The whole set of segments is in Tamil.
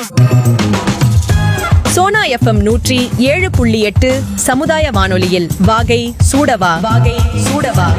சோனா எஃப்எம் நூற்றி ஏழு புள்ளி எட்டு சமுதாய வானொலியில் வாகை சூடவா வாகை சூடவா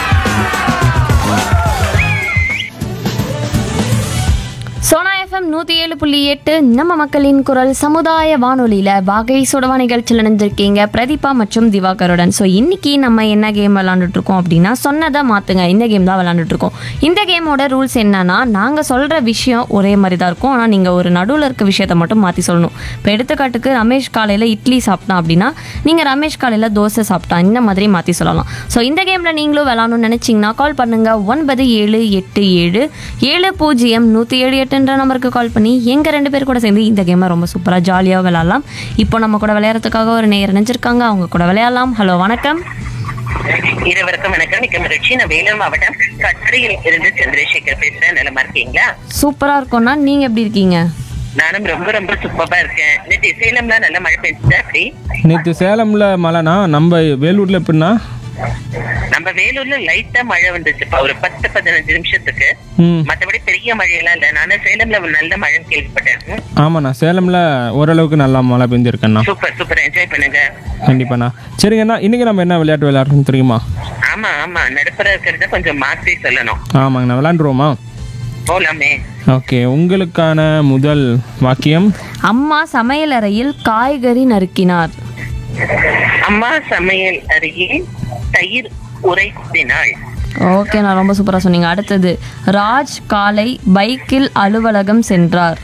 சோனா எஃப்எம் நூற்றி ஏழு புள்ளி எட்டு நம்ம மக்களின் குரல் சமுதாய வானொலியில் வாகை சுடவா நிகழ்ச்சியில் நினைஞ்சிருக்கீங்க பிரதீபா மற்றும் திவாகருடன் ஸோ இன்னைக்கு நம்ம என்ன கேம் விளாண்டுட்டு இருக்கோம் அப்படின்னா சொன்னதை மாற்றுங்க இந்த கேம் தான் விளாண்டுட்டு இருக்கோம் இந்த கேமோட ரூல்ஸ் என்னன்னா நாங்கள் சொல்கிற விஷயம் ஒரே மாதிரி தான் இருக்கும் ஆனால் நீங்கள் ஒரு நடுவில் இருக்க விஷயத்த மட்டும் மாற்றி சொல்லணும் இப்போ எடுத்துக்காட்டுக்கு ரமேஷ் காலையில் இட்லி சாப்பிட்டான் அப்படின்னா நீங்கள் ரமேஷ் காலையில் தோசை சாப்பிட்டான் இந்த மாதிரி மாற்றி சொல்லலாம் ஸோ இந்த கேமில் நீங்களும் விளாடணும்னு நினச்சிங்கன்னா கால் பண்ணுங்கள் ஒன்பது ஏழு எட்டு ஏழு ஏழு பூஜ்ஜியம் நூற்றி ஏழு எட்டுன்ற நம்பருக்கு கால் பண்ணி எங்கள் ரெண்டு பேர் கூட சேர்ந்து இந்த கேமை ரொம்ப சூப்பராக ஜாலியாக விளாட்லாம் இப்போ நம்ம கூட விளையாடுறதுக்காக ஒரு நேர் நினைச்சிருக்காங்க அவங்க கூட விளையாடலாம் ஹலோ வணக்கம் இருவருக்கும் வணக்கம் மிக்க மகிழ்ச்சி நான் வேலூர் மாவட்டம் கட்டுரையில் இருந்து சந்திரசேகர் பேசுறேன் நலமா இருக்கீங்களா சூப்பராக இருக்கோம்னா நீங்கள் எப்படி இருக்கீங்க நானும் ரொம்ப ரொம்ப சூப்பரா இருக்கேன் நேற்று சேலம்ல நல்ல மழை பெஞ்சுதா அப்படி நேற்று சேலமில் மழைனா நம்ம வேலூரில் எப்படின்னா நம்ம வேலூர்ல லைட்டா மழை வந்துச்சுப்பா ஒரு பத்து பதினஞ்சு நிமிஷத்துக்கு ம் மத்தபடி பெரிய மழையெல்லாம் இல்ல நானும் சேலம்ல ஒரு நல்ல மழை கேள்விப்பட்டேன் ம், ஆமாண்ணா சேலமில் ஓரளவுக்கு நல்லா மழை பெஞ்சிருக்கேண்ணா சூப்பர் சூப்பர் என்ஜாய் பண்ணுங்க கண்டிப்பாண்ணா சரிங்கண்ணா இன்றைக்கி நம்ம என்ன விளையாட்டு விளையாடுறோம் தெரியுமா ஆமா ஆமா நடுப்புற இருக்கிறத கொஞ்சம் மாற்றி சொல்லணும் ஆமாங்கண்ணா விளையாண்டுருவோமா போலாமே ஓகே உங்களுக்கான முதல் வாக்கியம் அம்மா சமையலறையில் காய்கறி நறுக்கினார் அம்மா சமையல் அருகே தயிர் உரைத்தினாள் ஓகே நான் ரொம்ப சூப்பராக சொன்னீங்க அடுத்தது ராஜ் காலை பைக்கில் அலுவலகம் சென்றார்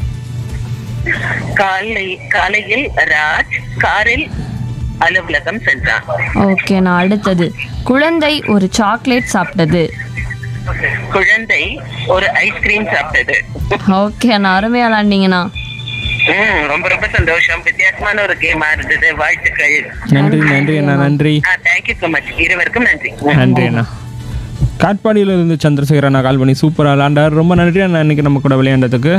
காலை காலையில் ராஜ் காரில் அலுவலகம் சென்றான் ஓகே நான் அடுத்தது குழந்தை ஒரு சாக்லேட் சாப்பிட்டது குழந்தை ஒரு ஐஸ்கிரீம் சாப்பிட்டது ஓகே நான் அருமையாக விளாண்டிங்கண்ணா ம், ரொம்ப ரொம்ப சந்தோஷம் வித்தியாசமான ஒரு கேமா இருந்தது வாழ்த்துக்கள் நன்றி நன்றி அண்ணா நன்றி தேங்க்யூ so மச் இருவருக்கும் நன்றி நன்றி அண்ணா காட்பாடியில இருந்து சந்திரசேகர் அண்ணா கால் பண்ணி சூப்பராக விளாண்டார் ரொம்ப நன்றி அண்ணா இன்னைக்கு நம்ம கூட விளையாண்டதுக்கு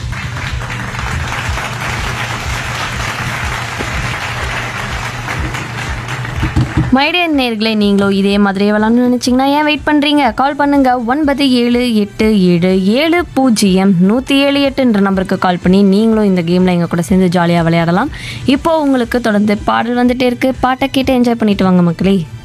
மைடியன் நேர்களே நீங்களும் இதே மாதிரியே விளாட்னு நினச்சிங்கன்னா ஏன் வெயிட் பண்ணுறீங்க கால் பண்ணுங்க ஒன்பது ஏழு எட்டு ஏழு ஏழு பூஜ்ஜியம் நூற்றி ஏழு எட்டுன்ற நம்பருக்கு கால் பண்ணி நீங்களும் இந்த கேமில் எங்கள் கூட சேர்ந்து ஜாலியாக விளையாடலாம் இப்போது உங்களுக்கு தொடர்ந்து பாடல் வந்துட்டே இருக்கு பாட்டை கேட்டு என்ஜாய் பண்ணிட்டு வாங்க மக்களே